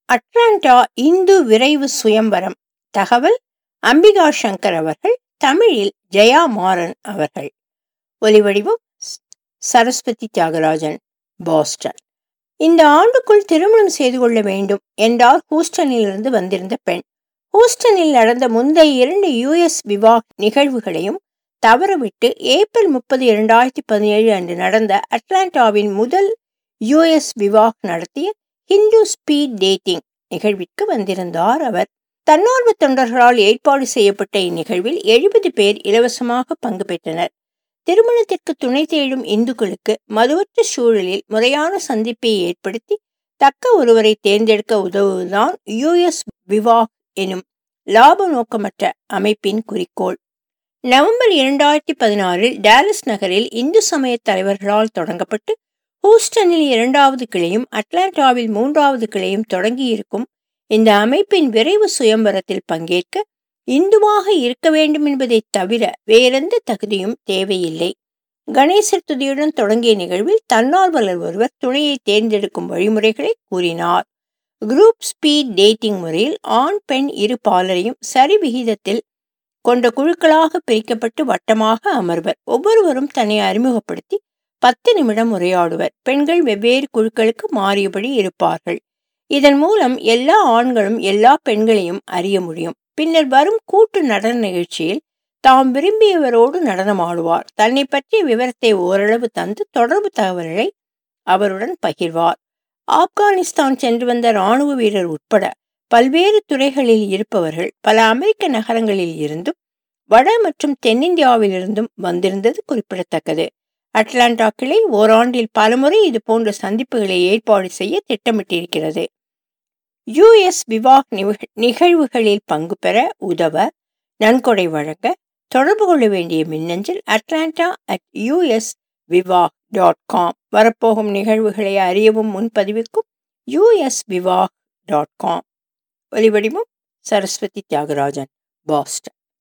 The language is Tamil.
அட்லாண்டா இந்து விரைவு சுயம்பரம் தகவல் அம்பிகா சங்கர் அவர்கள் தமிழில் ஜெயா மாறன் அவர்கள் ஒலிவடிவம் சரஸ்வதி தியாகராஜன் பாஸ்டன் இந்த ஆண்டுக்குள் திருமணம் செய்து கொள்ள வேண்டும் என்றார் ஹூஸ்டனிலிருந்து வந்திருந்த பெண் ஹூஸ்டனில் நடந்த முந்தைய இரண்டு யுஎஸ் விவாக நிகழ்வுகளையும் தவறவிட்டு ஏப்ரல் முப்பது இரண்டாயிரத்தி பதினேழு அன்று நடந்த அட்லாண்டாவின் முதல் யுஎஸ் விவாக் நடத்திய ஹிந்து ஸ்பீட் டேட்டிங் நிகழ்விற்கு வந்திருந்தார் அவர் தன்னார்வ தொண்டர்களால் ஏற்பாடு செய்யப்பட்ட இந்நிகழ்வில் எழுபது பேர் இலவசமாக பங்கு பெற்றனர் திருமணத்திற்கு துணை தேடும் இந்துக்களுக்கு மதுவற்ற சூழலில் முறையான சந்திப்பை ஏற்படுத்தி தக்க ஒருவரை தேர்ந்தெடுக்க உதவுவதுதான் யுஎஸ் விவாக் எனும் லாப நோக்கமற்ற அமைப்பின் குறிக்கோள் நவம்பர் இரண்டாயிரத்தி பதினாறில் டேலஸ் நகரில் இந்து சமய தலைவர்களால் தொடங்கப்பட்டு ஹூஸ்டனில் இரண்டாவது கிளையும் அட்லாண்டாவில் மூன்றாவது கிளையும் தொடங்கியிருக்கும் இந்த அமைப்பின் விரைவு சுயம்பரத்தில் பங்கேற்க இந்துவாக இருக்க வேண்டும் என்பதை தவிர வேறெந்த தகுதியும் தேவையில்லை கணேசர் துதியுடன் தொடங்கிய நிகழ்வில் தன்னார்வலர் ஒருவர் துணையை தேர்ந்தெடுக்கும் வழிமுறைகளை கூறினார் குரூப் ஸ்பீட் டேட்டிங் முறையில் ஆண் பெண் இரு பாலரையும் சரி விகிதத்தில் கொண்ட குழுக்களாக பிரிக்கப்பட்டு வட்டமாக அமர்வர் ஒவ்வொருவரும் தன்னை அறிமுகப்படுத்தி பத்து நிமிடம் உரையாடுவர் பெண்கள் வெவ்வேறு குழுக்களுக்கு மாறியபடி இருப்பார்கள் இதன் மூலம் எல்லா ஆண்களும் எல்லா பெண்களையும் அறிய முடியும் பின்னர் வரும் கூட்டு நடன நிகழ்ச்சியில் தாம் விரும்பியவரோடு நடனமாடுவார் தன்னை பற்றிய விவரத்தை ஓரளவு தந்து தொடர்பு தகவல்களை அவருடன் பகிர்வார் ஆப்கானிஸ்தான் சென்று வந்த இராணுவ வீரர் உட்பட பல்வேறு துறைகளில் இருப்பவர்கள் பல அமெரிக்க நகரங்களில் இருந்தும் வட மற்றும் தென்னிந்தியாவிலிருந்தும் வந்திருந்தது குறிப்பிடத்தக்கது அட்லாண்டா கிளை ஓராண்டில் பலமுறை இது போன்ற சந்திப்புகளை ஏற்பாடு செய்ய திட்டமிட்டிருக்கிறது யுஎஸ் விவாக் நிகழ்வுகளில் பங்கு பெற உதவ நன்கொடை வழங்க தொடர்பு கொள்ள வேண்டிய மின்னஞ்சல் Atlanta at US Vivah dot com வரப்போகும் நிகழ்வுகளை அறியவும் முன்பதிவுக்கும் யுஎஸ் விவாக் டாட் காம் ஒலிவடிவம் சரஸ்வதி தியாகராஜன் பாஸ்டன்